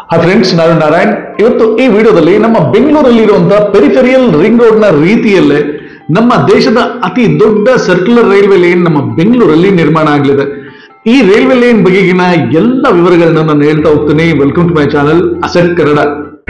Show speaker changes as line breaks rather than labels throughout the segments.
hi friends ನಾನು ನಾರಾಯಣ್ ಇವತ್ತು ಈ ವಿಡಿಯೋದಲ್ಲಿ ನಮ್ಮ ಬೆಂಗಳೂರಲ್ಲಿ ಇರುವಂತಹ ಪೆರಿಫೆರಿಯಲ್ ರಿಂಗ್ ರೋಡ್ ನ ರೀತಿಯಲ್ಲೇ ನಮ್ಮ ದೇಶದ ಅತಿ ದೊಡ್ಡ ಸರ್ಕ್ಯುಲರ್ ರೈಲ್ವೆ ಲೈನ್ ನಮ್ಮ ಬೆಂಗಳೂರಲ್ಲಿ ನಿರ್ಮಾಣ ಆಗಲಿದೆ ಈ ರೈಲ್ವೆ ಲೈನ್ ಬಗೆಗಿನ ಎಲ್ಲ ವಿವರಗಳನ್ನ ನಾನು ಹೇಳ್ತಾ ಹೋಗ್ತೀನಿ welcome to my channel asset Kannada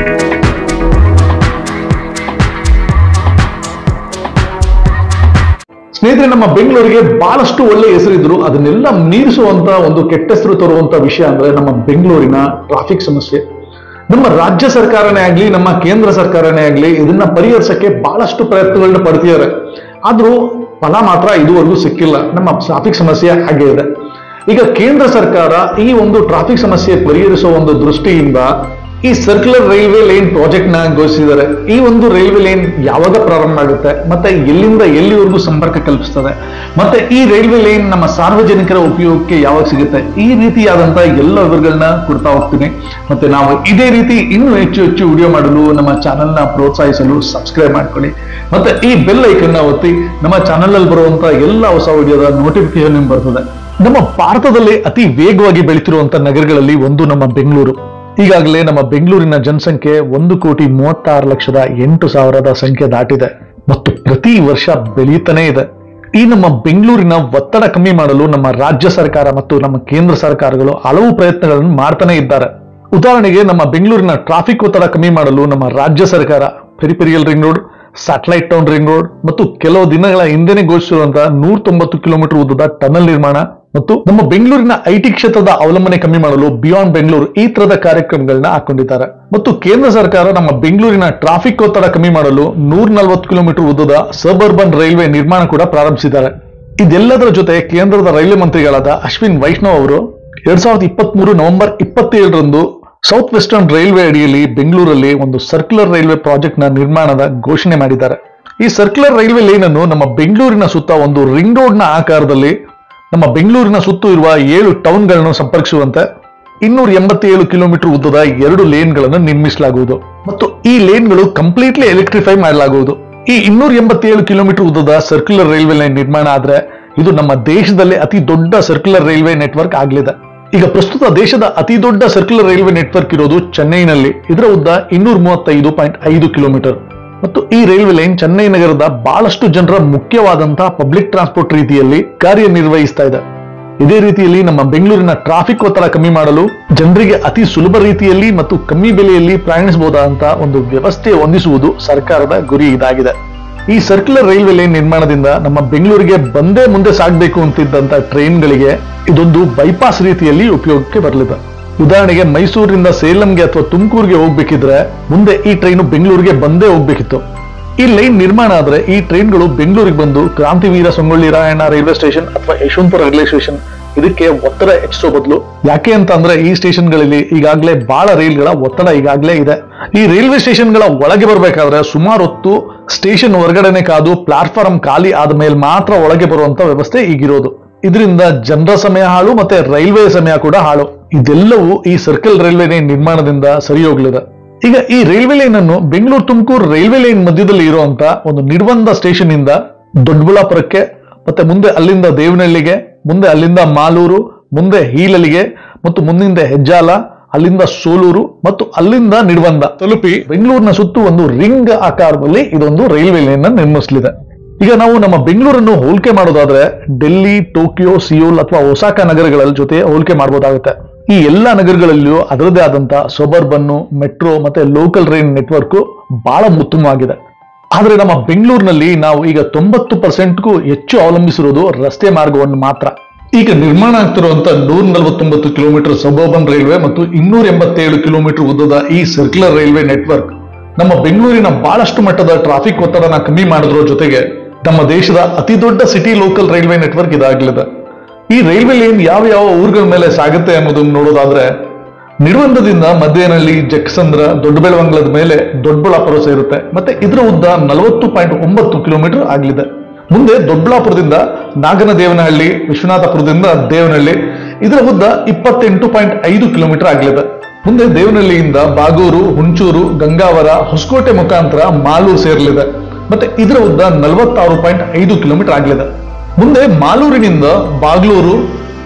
ಸ್ನೇಹಿತರೆ ನಮ್ಮ ಬೆಂಗಳೂರಿಗೆ ಬಹಳಷ್ಟು ಒಳ್ಳೆ ಹೆಸರಿದ್ರು ಅದನ್ನೆಲ್ಲ ಮೀರಿಸುವಂತ ಒಂದು ಕೆಟ್ಟ ಹೆಸರು ತರುವಂತ ವಿಷಯ ಅಂದ್ರೆ ನಮ್ಮ ಬೆಂಗಳೂರಿನ ಟ್ರಾಫಿಕ್ ಸಮಸ್ಯೆ ನಮ್ಮ ರಾಜ್ಯ ಸರ್ಕಾರನೇ ಆಗ್ಲಿ ನಮ್ಮ ಕೇಂದ್ರ ಸರ್ಕಾರನೇ ಆಗ್ಲಿ ಇದನ್ನ ಪರಿಹರಿಸಕ್ಕೆ ಬಹಳಷ್ಟು ಪ್ರಯತ್ನಗಳನ್ನ ಪಡ್ತಿದ್ದಾರೆ ಆದ್ರೂ ಫಲ ಮಾತ್ರ ಇದುವರೆಗೂ ಸಿಕ್ಕಿಲ್ಲ ನಮ್ಮ ಟ್ರಾಫಿಕ್ ಸಮಸ್ಯೆ ಹಾಗೆ ಇದೆ ಈಗ ಕೇಂದ್ರ ಸರ್ಕಾರ ಈ ಒಂದು ಟ್ರಾಫಿಕ್ ಸಮಸ್ಯೆ ಪರಿಹರಿಸುವ ಒಂದು ದೃಷ್ಟಿಯಿಂದ ಈ ಸರ್ಕ್ಯುಲರ್ ರೈಲ್ವೆ ಲೈನ್ ಪ್ರಾಜೆಕ್ಟ್ ನ ಘೋಷಿಸಿದ್ದಾರೆ ಈ ಒಂದು ರೈಲ್ವೆ ಲೈನ್ ಯಾವಾಗ ಪ್ರಾರಂಭ ಆಗುತ್ತೆ ಮತ್ತೆ ಎಲ್ಲಿಂದ ಎಲ್ಲಿವರೆಗೂ ಸಂಪರ್ಕ ಕಲ್ಪಿಸ್ತದೆ ಮತ್ತೆ ಈ ರೈಲ್ವೆ ಲೈನ್ ನಮ್ಮ ಸಾರ್ವಜನಿಕರ ಉಪಯೋಗಕ್ಕೆ ಯಾವಾಗ ಸಿಗುತ್ತೆ ಈ ರೀತಿಯಾದಂತಹ ಎಲ್ಲ ವಿವರಗಳನ್ನ ಕೊಡ್ತಾ ಹೋಗ್ತೀನಿ ಮತ್ತೆ ನಾವು ಇದೇ ರೀತಿ ಇನ್ನೂ ಹೆಚ್ಚು ಹೆಚ್ಚು ವಿಡಿಯೋ ಮಾಡಲು ನಮ್ಮ ಚಾನೆಲ್ ನ ಪ್ರೋತ್ಸಾಹಿಸಲು ಸಬ್ಸ್ಕ್ರೈಬ್ ಮಾಡ್ಕೊಳ್ಳಿ ಮತ್ತೆ ಈ ಬೆಲ್ ಐಕನ್ ನ ಒತ್ತಿ ನಮ್ಮ ಚಾನೆಲ್ ಅಲ್ಲಿ ಬರುವಂತಹ ಎಲ್ಲ ಹೊಸ ವಿಡಿಯೋದ ನೋಟಿಫಿಕೇಶನ್ ನಿಮ್ಗೆ ಬರ್ತದೆ ನಮ್ಮ ಭಾರತದಲ್ಲಿ ಅತಿ ವೇಗವಾಗಿ ಬೆಳೀತಿರುವಂತ ನಗರಗಳಲ್ಲಿ ಒಂದು ನಮ್ಮ ಬೆಂಗಳೂರು ಈಗಾಗಲೇ ನಮ್ಮ ಬೆಂಗಳೂರಿನ ಜನಸಂಖ್ಯೆ ಒಂದು ಕೋಟಿ ಮೂವತ್ತಾರು ಲಕ್ಷದ ಎಂಟು ಸಾವಿರದ ಸಂಖ್ಯೆ ದಾಟಿದೆ ಮತ್ತು ಪ್ರತಿ ವರ್ಷ ಬೆಳೆಯುತ್ತಾನೇ ಇದೆ ಈ ನಮ್ಮ ಬೆಂಗಳೂರಿನ ಒತ್ತಡ ಕಮ್ಮಿ ಮಾಡಲು ನಮ್ಮ ರಾಜ್ಯ ಸರ್ಕಾರ ಮತ್ತು ನಮ್ಮ ಕೇಂದ್ರ ಸರ್ಕಾರಗಳು ಹಲವು ಪ್ರಯತ್ನಗಳನ್ನು ಮಾಡ್ತಾನೆ ಇದ್ದಾರೆ ಉದಾಹರಣೆಗೆ ನಮ್ಮ ಬೆಂಗಳೂರಿನ ಟ್ರಾಫಿಕ್ ಒತ್ತಡ ಕಮ್ಮಿ ಮಾಡಲು ನಮ್ಮ ರಾಜ್ಯ ಸರ್ಕಾರ peripheral ring road satellite town ring road ಮತ್ತು ಕೆಲವು ದಿನಗಳ ಹಿಂದೆನೆ ಘೋಷಿಸಿರುವಂತಹ ನೂರ ತೊಂಬತ್ತು ಕಿಲೋಮೀಟರ್ ಉದ್ದದ ಟನಲ್ ನಿರ್ಮಾಣ ಮತ್ತು ನಮ್ಮ ಬೆಂಗಳೂರಿನ ಐಟಿ ಕ್ಷೇತ್ರದ ಅವಲಂಬನೆ ಕಮ್ಮಿ ಮಾಡಲು ಬಿಯಾಂಡ್ ಬೆಂಗಳೂರು ಈ ತರದ ಕಾರ್ಯಕ್ರಮಗಳನ್ನ ಹಾಕೊಂಡಿದ್ದಾರೆ ಮತ್ತು ಕೇಂದ್ರ ಸರ್ಕಾರ ನಮ್ಮ ಬೆಂಗಳೂರಿನ ಟ್ರಾಫಿಕ್ ಒತ್ತಡ ಕಮ್ಮಿ ಮಾಡಲು ನೂರ ನಲವತ್ತು ಕಿಲೋಮೀಟರ್ ಉದ್ದದ ಸಬರ್ಬನ್ ರೈಲ್ವೆ ನಿರ್ಮಾಣ ಕೂಡ ಪ್ರಾರಂಭಿಸಿದ್ದಾರೆ ಇದೆಲ್ಲದರ ಜೊತೆ ಕೇಂದ್ರದ ರೈಲ್ವೆ ಮಂತ್ರಿಗಳಾದ ಅಶ್ವಿನ್ ವೈಷ್ಣವ್ ಅವರು ಎರಡ್ ಸಾವಿರದ ಇಪ್ಪತ್ತ್ ಮೂರು ನವೆಂಬರ್ ಇಪ್ಪತ್ತೇಳರಂದು ಸೌತ್ ವೆಸ್ಟರ್ನ್ ರೈಲ್ವೆ ಅಡಿಯಲ್ಲಿ ಬೆಂಗಳೂರಲ್ಲಿ ಒಂದು ಸರ್ಕ್ಯುಲರ್ ರೈಲ್ವೆ ಪ್ರಾಜೆಕ್ಟ್ ನ ನಿರ್ಮಾಣದ ಘೋಷಣೆ ಮಾಡಿದ್ದಾರೆ ಈ ಸರ್ಕ್ಯುಲರ್ ರೈಲ್ವೆ ಲೈನ್ ಅನ್ನು ನಮ್ಮ ಬೆಂಗಳೂರಿನ ಸುತ್ತ ಒಂದು ರಿಂಗ್ ರೋಡ್ ನ ಆಕಾರದಲ್ಲಿ ನಮ್ಮ ಬೆಂಗಳೂರಿನ ಸುತ್ತು ಇರುವ ಏಳು ಟೌನ್ಗಳನ್ನು ಸಂಪರ್ಕಿಸುವಂತೆ ಇನ್ನೂರ ಎಂಬತ್ತೇಳು ಕಿಲೋಮೀಟರ್ ಉದ್ದದ ಎರಡು ಲೇನ್ಗಳನ್ನು ನಿರ್ಮಿಸಲಾಗುವುದು ಮತ್ತು ಈ ಲೇನ್ಗಳು ಕಂಪ್ಲೀಟ್ಲಿ ಎಲೆಕ್ಟ್ರಿಫೈ ಮಾಡಲಾಗುವುದು ಈ ಇನ್ನೂರ ಎಂಬತ್ತೇಳು ಕಿಲೋಮೀಟರ್ ಉದ್ದದ ಸರ್ಕ್ಯುಲರ್ ರೈಲ್ವೆ ಲೈನ್ ನಿರ್ಮಾಣ ಆದ್ರೆ ಇದು ನಮ್ಮ ದೇಶದಲ್ಲಿ ಅತಿ ದೊಡ್ಡ ಸರ್ಕ್ಯುಲರ್ ರೈಲ್ವೆ ನೆಟ್ವರ್ಕ್ ಆಗಲಿದೆ ಈಗ ಪ್ರಸ್ತುತ ದೇಶದ ಅತಿ ದೊಡ್ಡ ಸರ್ಕ್ಯುಲರ್ ರೈಲ್ವೆ ನೆಟ್ವರ್ಕ್ ಇರೋದು ಚೆನ್ನೈನಲ್ಲಿ ಇದರ ಉದ್ದ ಇನ್ನೂರ ಮೂವತ್ತೈದು ಪಾಯಿಂಟ್ ಐದು ಕಿಲೋಮೀಟರ್ ಮತ್ತು ಈ ರೈಲ್ವೆ ಲೈನ್ ಚೆನ್ನೈ ನಗರದ ಬಹಳಷ್ಟು ಜನರ ಮುಖ್ಯವಾದಂತಹ ಪಬ್ಲಿಕ್ ಟ್ರಾನ್ಸ್ಪೋರ್ಟ್ ರೀತಿಯಲ್ಲಿ ಕಾರ್ಯನಿರ್ವಹಿಸ್ತಾ ಇದೆ ಇದೇ ರೀತಿಯಲ್ಲಿ ನಮ್ಮ ಬೆಂಗಳೂರಿನ ಟ್ರಾಫಿಕ್ ಒತ್ತಡ ಕಮ್ಮಿ ಮಾಡಲು ಜನರಿಗೆ ಅತಿ ಸುಲಭ ರೀತಿಯಲ್ಲಿ ಮತ್ತು ಕಮ್ಮಿ ಬೆಲೆಯಲ್ಲಿ ಪ್ರಯಾಣಿಸಬಹುದಾದಂತಹ ಒಂದು ವ್ಯವಸ್ಥೆ ಹೊಂದಿಸುವುದು ಸರ್ಕಾರದ ಗುರಿ ಇದಾಗಿದೆ ಈ ಸರ್ಕ್ಯುಲರ್ ರೈಲ್ವೆ ಲೈನ್ ನಿರ್ಮಾಣದಿಂದ ನಮ್ಮ ಬೆಂಗಳೂರಿಗೆ ಬಂದೇ ಮುಂದೆ ಸಾಗಬೇಕು ಅಂತಿದ್ದಂತ ಟ್ರೈನ್ಗಳಿಗೆ ಇದೊಂದು ಬೈಪಾಸ್ ರೀತಿಯಲ್ಲಿ ಉಪಯೋಗಕ್ಕೆ ಬರಲಿದೆ ಉದಾಹರಣೆಗೆ ಮೈಸೂರಿನಿಂದ ಸೇಲಂಗೆ ಅಥವಾ ತುಮಕೂರಿಗೆ ಹೋಗ್ಬೇಕಿದ್ರೆ ಮುಂದೆ ಈ ಟ್ರೈನು ಬೆಂಗಳೂರಿಗೆ ಬಂದೇ ಹೋಗ್ಬೇಕಿತ್ತು ಈ ಲೈನ್ ನಿರ್ಮಾಣ ಆದ್ರೆ ಈ ಟ್ರೈನ್ಗಳು ಬೆಂಗಳೂರಿಗೆ ಬಂದು ಕ್ರಾಂತಿವೀರ ಸಂಗೊಳ್ಳಿ ರಾಯಣ್ಣ ರೈಲ್ವೆ ಸ್ಟೇಷನ್ ಅಥವಾ ಯಶವಂತಪುರ ರೈಲ್ವೆ ಸ್ಟೇಷನ್ ಇದಕ್ಕೆ ಒತ್ತಡ ಹೆಚ್ಚಿಸೋ ಬದಲು ಯಾಕೆ ಅಂತ ಅಂದ್ರೆ ಈ ಸ್ಟೇಷನ್ಗಳಲ್ಲಿ ಈಗಾಗಲೇ ಬಹಳ ರೈಲ್ಗಳ ಒತ್ತಡ ಈಗಾಗಲೇ ಇದೆ ಈ ರೈಲ್ವೆ ಸ್ಟೇಷನ್ಗಳ ಒಳಗೆ ಬರಬೇಕಾದ್ರೆ ಸುಮಾರು ಹೊತ್ತು ಸ್ಟೇಷನ್ ಹೊರಗಡೆನೆ ಕಾದು ಪ್ಲಾಟ್ಫಾರ್ಮ್ ಖಾಲಿ ಆದ ಮೇಲೆ ಮಾತ್ರ ಒಳಗೆ ಬರುವಂತ ವ್ಯವಸ್ಥೆ ಈಗಿರೋದು ಇದರಿಂದ ಜನರ ಸಮಯ ಹಾಳು ಮತ್ತೆ ರೈಲ್ವೆ ಸಮಯ ಕೂಡ ಹಾಳು ಇದೆಲ್ಲವೂ ಈ ಸರ್ಕಲ್ ರೈಲ್ವೆ ಲೈನ್ ನಿರ್ಮಾಣದಿಂದ ಸರಿ ಹೋಗ್ಲಿದೆ ಈಗ ಈ ರೈಲ್ವೆ ಲೈನ್ ಅನ್ನು ಬೆಂಗಳೂರು ತುಮಕೂರು ರೈಲ್ವೆ ಲೈನ್ ಮಧ್ಯದಲ್ಲಿ ಇರುವಂತ ಒಂದು ನಿರ್ಬಂಧ ಸ್ಟೇಷನ್ ಇಂದ ದೊಡ್ಡಬಳ್ಳಾಪುರಕ್ಕೆ ಮತ್ತೆ ಮುಂದೆ ಅಲ್ಲಿಂದ ದೇವನಹಳ್ಳಿಗೆ ಮುಂದೆ ಅಲ್ಲಿಂದ ಮಾಲೂರು ಮುಂದೆ ಹೀಲಲಿಗೆ ಮತ್ತು ಮುಂದಿಂದ ಹೆಜ್ಜಾಲ ಅಲ್ಲಿಂದ ಸೋಲೂರು ಮತ್ತು ಅಲ್ಲಿಂದ ನಿರ್ಬಂಧ ತಲುಪಿ ಬೆಂಗಳೂರಿನ ಸುತ್ತು ಒಂದು ರಿಂಗ್ ಆಕಾರದಲ್ಲಿ ಇದೊಂದು ರೈಲ್ವೆ ಲೈನ್ ಅನ್ನು ನಿರ್ಮಿಸಲಿದೆ ಈಗ ನಾವು ನಮ್ಮ ಬೆಂಗಳೂರನ್ನು ಹೋಲಿಕೆ ಮಾಡೋದಾದ್ರೆ ಡೆಲ್ಲಿ ಟೋಕಿಯೋ ಸಿಯೋಲ್ ಅಥವಾ ಒಸಾಕಾ ನಗರಗಳ ಜೊತೆ ಹೋಲಿಕೆ ಮಾಡಬಹುದಾಗುತ್ತೆ ಈ ಎಲ್ಲಾ ನಗರಗಳಲ್ಲಿಯೂ ಅದರದೇ ಆದಂತ ಸೊಬರ್ಬನ್ನು ಮೆಟ್ರೋ ಮತ್ತೆ ಲೋಕಲ್ ರೈನ್ ನೆಟ್ವರ್ಕ್ ಬಹಳ ಉತ್ತಮವಾಗಿದೆ ಆದ್ರೆ ನಮ್ಮ ಬೆಂಗಳೂರಿನಲ್ಲಿ ನಾವು ಈಗ ತೊಂಬತ್ತು ಪರ್ಸೆಂಟ್ಗೂ ಹೆಚ್ಚು ಅವಲಂಬಿಸಿರುವುದು ರಸ್ತೆ ಮಾರ್ಗವನ್ನು ಮಾತ್ರ ಈಗ ನಿರ್ಮಾಣ ಆಗ್ತಿರುವಂತ ನೂರ ನಲವತ್ತೊಂಬತ್ತು ಕಿಲೋಮೀಟರ್ ಸಬರ್ಬನ್ ರೈಲ್ವೆ ಮತ್ತು ಇನ್ನೂರ ಎಂಬತ್ತೇಳು ಕಿಲೋಮೀಟರ್ ಉದ್ದದ ಈ ಸರ್ಕ್ಯುಲರ್ ರೈಲ್ವೆ ನೆಟ್ವರ್ಕ್ ನಮ್ಮ ಬೆಂಗಳೂರಿನ ಬಹಳಷ್ಟು ಮಟ್ಟದ ಟ್ರಾಫಿಕ್ ಒತ್ತಡನ ಕಮ್ಮಿ ಮಾಡೋದ್ರ ಜೊತೆಗೆ ನಮ್ಮ ದೇಶದ ಅತಿ ದೊಡ್ಡ ಸಿಟಿ ಲೋಕಲ್ ರೈಲ್ವೆ ನೆಟ್ವರ್ಕ್ ಇದಾಗಲಿದೆ ಈ ರೈಲ್ವೆ ಲೈನ್ ಯಾವ ಯಾವ ಊರುಗಳ ಮೇಲೆ ಸಾಗುತ್ತೆ ಅನ್ನೋದನ್ನ ನೋಡೋದಾದ್ರೆ ನಿರ್ಬಂಧದಿಂದ ಮದ್ದೇನಹಳ್ಳಿ ಜಕ್ಕಸಂದ್ರ ದೊಡ್ಡಬೆಳವಂಗಲದ ಮೇಲೆ ದೊಡ್ಡಬಳ್ಳಾಪುರ ಸೇರುತ್ತೆ ಮತ್ತೆ ಇದರ ಉದ್ದ ನಲವತ್ತು ಪಾಯಿಂಟ್ ಒಂಬತ್ತು ಕಿಲೋಮೀಟರ್ ಆಗಲಿದೆ ಮುಂದೆ ದೊಡ್ಡಬಳ್ಳಾಪುರದಿಂದ ನಾಗನದೇವನಹಳ್ಳಿ ವಿಶ್ವನಾಥಪುರದಿಂದ ದೇವನಹಳ್ಳಿ ಇದರ ಉದ್ದ ಇಪ್ಪತ್ತೆಂಟು ಪಾಯಿಂಟ್ ಐದು ಕಿಲೋಮೀಟರ್ ಆಗಲಿದೆ ಮುಂದೆ ದೇವನಹಳ್ಳಿಯಿಂದ ಬಾಗೂರು ಹುಂಚೂರು ಗಂಗಾವರ ಹೊಸಕೋಟೆ ಮುಖಾಂತರ ಮಾಲೂರು ಸೇರಲಿದೆ ಮತ್ತೆ ಇದರ ಉದ್ದ ನಲವತ್ತಾರು ಪಾಯಿಂಟ್ ಐದು ಕಿಲೋಮೀಟರ್ ಆಗಲಿದೆ ಮುಂದೆ ಮಾಲೂರಿನಿಂದ ಬಾಗ್ಲೂರು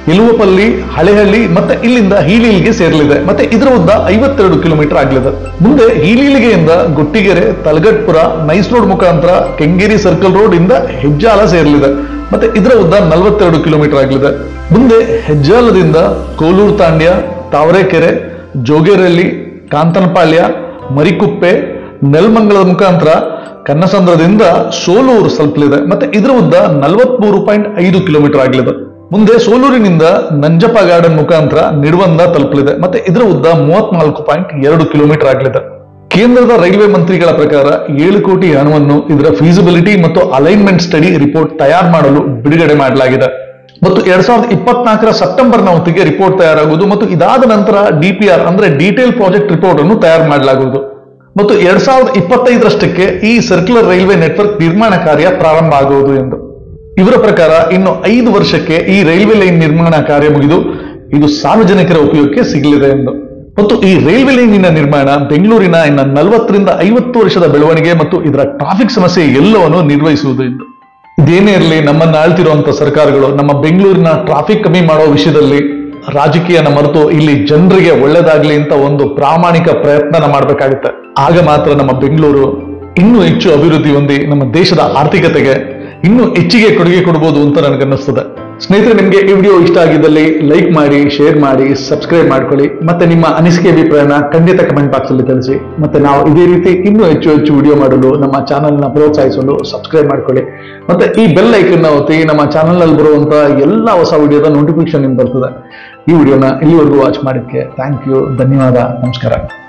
ಇಲುವಪಲ್ಲಿ ಹಳೆಹಳ್ಳಿ ಮತ್ತೆ ಇಲ್ಲಿಂದ ಹೀಲಿಲ್ಗೆ ಸೇರಲಿದೆ ಮತ್ತೆ ಇದರ ಉದ್ದ ಐವತ್ತೆರಡು ಕಿಲೋಮೀಟರ್ ಆಗಲಿದೆ ಮುಂದೆ ಹೀಲಿಲ್ಗೆಯಿಂದ ಗುಟ್ಟಿಗೆರೆ ತಲಗಟ್ಪುರ ನೈಸ್ ರೋಡ್ ಮುಖಾಂತರ ಕೆಂಗೇರಿ ಸರ್ಕಲ್ ರೋಡ್ ಇಂದ ಹೆಜ್ಜಾಲ ಸೇರಲಿದೆ ಮತ್ತೆ ಇದರ ಉದ್ದ ನಲವತ್ತೆರಡು ಕಿಲೋಮೀಟರ್ ಆಗಲಿದೆ ಮುಂದೆ ಹೆಜ್ಜಾಲದಿಂದ ಕೋಲೂರು ತಾಂಡ್ಯ ತಾವರೆಕೆರೆ ಜೋಗೇರಳ್ಳಿ ಕಾಂತನಪಾಳ್ಯ ಮರಿಕುಪ್ಪೆ ನೆಲಮಂಗಲದ ಮುಖಾಂತರ ಕನ್ನಸಂದ್ರದಿಂದ ಸೋಲೂರು ತಲುಪಲಿದೆ ಮತ್ತೆ ಇದರ ಉದ್ದ ನಲವತ್ಮೂರು ಪಾಯಿಂಟ್ ಐದು ಕಿಲೋಮೀಟರ್ ಆಗಲಿದೆ ಮುಂದೆ ಸೋಲೂರಿನಿಂದ ನಂಜಪ್ಪ ಗಾರ್ಡನ್ ಮುಖಾಂತರ ನಿಡ್ವಂದ ತಲುಪಲಿದೆ ಮತ್ತೆ ಇದರ ಉದ್ದ ಮೂವತ್ನಾಲ್ಕು ಪಾಯಿಂಟ್ ಎರಡು ಕಿಲೋಮೀಟರ್ ಆಗಲಿದೆ ಕೇಂದ್ರದ ರೈಲ್ವೆ ಮಂತ್ರಿಗಳ ಪ್ರಕಾರ ಏಳು ಕೋಟಿ ಹಣವನ್ನು ಇದರ ಫೀಸಿಬಿಲಿಟಿ ಮತ್ತು ಅಲೈನ್ಮೆಂಟ್ ಸ್ಟಡಿ ರಿಪೋರ್ಟ್ ತಯಾರು ಮಾಡಲು ಬಿಡುಗಡೆ ಮಾಡಲಾಗಿದೆ ಮತ್ತು ಎರಡ್ ಸಾವಿರದ ಇಪ್ಪತ್ನಾಲ್ಕರ ಸೆಪ್ಟೆಂಬರ್ನ ಹೊತ್ತಿಗೆ ರಿಪೋರ್ಟ್ ತಯಾರಾಗುವುದು ಮತ್ತು ಇದಾದ ನಂತರ ಡಿಪಿಆರ್ ಅಂದ್ರೆ ಡೀಟೇಲ್ ಪ್ರಾಜೆಕ್ಟ್ ರಿಪೋರ್ಟ್ ಅನ್ನು ತಯಾರು ಮಾಡಲಾಗುವುದು ಮತ್ತು ಎರಡ್ ಸಾವಿರದ ಇಪ್ಪತ್ತೈದರಷ್ಟಕ್ಕೆ ಈ ಸರ್ಕ್ಯುಲರ್ ರೈಲ್ವೆ ನೆಟ್ವರ್ಕ್ ನಿರ್ಮಾಣ ಕಾರ್ಯ ಪ್ರಾರಂಭ ಆಗುವುದು ಎಂದು ಇವರ ಪ್ರಕಾರ ಇನ್ನು ಐದು ವರ್ಷಕ್ಕೆ ಈ ರೈಲ್ವೆ ಲೈನ್ ನಿರ್ಮಾಣ ಕಾರ್ಯ ಮುಗಿದು ಇದು ಸಾರ್ವಜನಿಕರ ಉಪಯೋಗಕ್ಕೆ ಸಿಗಲಿದೆ ಎಂದು ಮತ್ತು ಈ ರೈಲ್ವೆ ಲೈನಿನ ನಿರ್ಮಾಣ ಬೆಂಗಳೂರಿನ ಇನ್ನ ನಲವತ್ತರಿಂದ ಐವತ್ತು ವರ್ಷದ ಬೆಳವಣಿಗೆ ಮತ್ತು ಇದರ ಟ್ರಾಫಿಕ್ ಸಮಸ್ಯೆ ಎಲ್ಲವನ್ನು ನಿರ್ವಹಿಸುವುದು ಎಂದು ಇದೇನೇ ಇರಲಿ ನಮ್ಮನ್ನ ಆಳ್ತಿರುವಂತ ಸರ್ಕಾರಗಳು ನಮ್ಮ ಬೆಂಗಳೂರಿನ ಟ್ರಾಫಿಕ್ ಕಮ್ಮಿ ಮಾಡೋ ವಿಷಯದಲ್ಲಿ ರಾಜಕೀಯನ ಮರೆತು ಇಲ್ಲಿ ಜನರಿಗೆ ಒಳ್ಳೇದಾಗ್ಲಿ ಅಂತ ಒಂದು ಪ್ರಾಮಾಣಿಕ ಪ್ರಯತ್ನನ ಮಾಡಬೇಕಾಗುತ್ತೆ ಆಗ ಮಾತ್ರ ನಮ್ಮ ಬೆಂಗಳೂರು ಇನ್ನೂ ಹೆಚ್ಚು ಅಭಿವೃದ್ಧಿ ಹೊಂದಿ ನಮ್ಮ ದೇಶದ ಆರ್ಥಿಕತೆಗೆ ಇನ್ನೂ ಹೆಚ್ಚಿಗೆ ಕೊಡುಗೆ ಕೊಡಬಹುದು ಅಂತ ನನಗನ್ನಿಸ್ತದೆ ಸ್ನೇಹಿತರೆ ನಿಮಗೆ ಈ ವಿಡಿಯೋ ಇಷ್ಟ ಆಗಿದ್ದಲ್ಲಿ ಲೈಕ್ ಮಾಡಿ ಶೇರ್ ಮಾಡಿ ಸಬ್ಸ್ಕ್ರೈಬ್ ಮಾಡ್ಕೊಳ್ಳಿ ಮತ್ತೆ ನಿಮ್ಮ ಅನಿಸಿಕೆ ಅಭಿಪ್ರಾಯನ ಖಂಡಿತ ಕಮೆಂಟ್ ಬಾಕ್ಸ್ ಅಲ್ಲಿ ತಿಳಿಸಿ ಮತ್ತೆ ನಾವು ಇದೇ ರೀತಿ ಇನ್ನೂ ಹೆಚ್ಚು ಹೆಚ್ಚು ವಿಡಿಯೋ ಮಾಡಲು ನಮ್ಮ ಚಾನೆಲ್ ನ ಪ್ರೋತ್ಸಾಹಿಸಲು ಸಬ್ಸ್ಕ್ರೈಬ್ ಮಾಡ್ಕೊಳ್ಳಿ ಮತ್ತೆ ಈ ಬೆಲ್ ಐಕನ್ ಒತ್ತಿ ನಮ್ಮ ಚಾನೆಲ್ ನಲ್ಲಿ ಬರುವಂತ ಎಲ್ಲ ಹೊಸ ವಿಡಿಯೋದ ನೋಟಿಫಿಕೇಶನ್ ನಿಮ್ಗೆ ಬರ್ತದೆ ಈ ವಿಡಿಯೋನ ಇಲ್ಲಿವರೆಗೂ ವಾಚ್ ಮಾಡಿದ್ಕೆ ಥ್ಯಾಂಕ್ ಯು ಧನ್ಯವಾದ ನಮಸ್ಕಾರ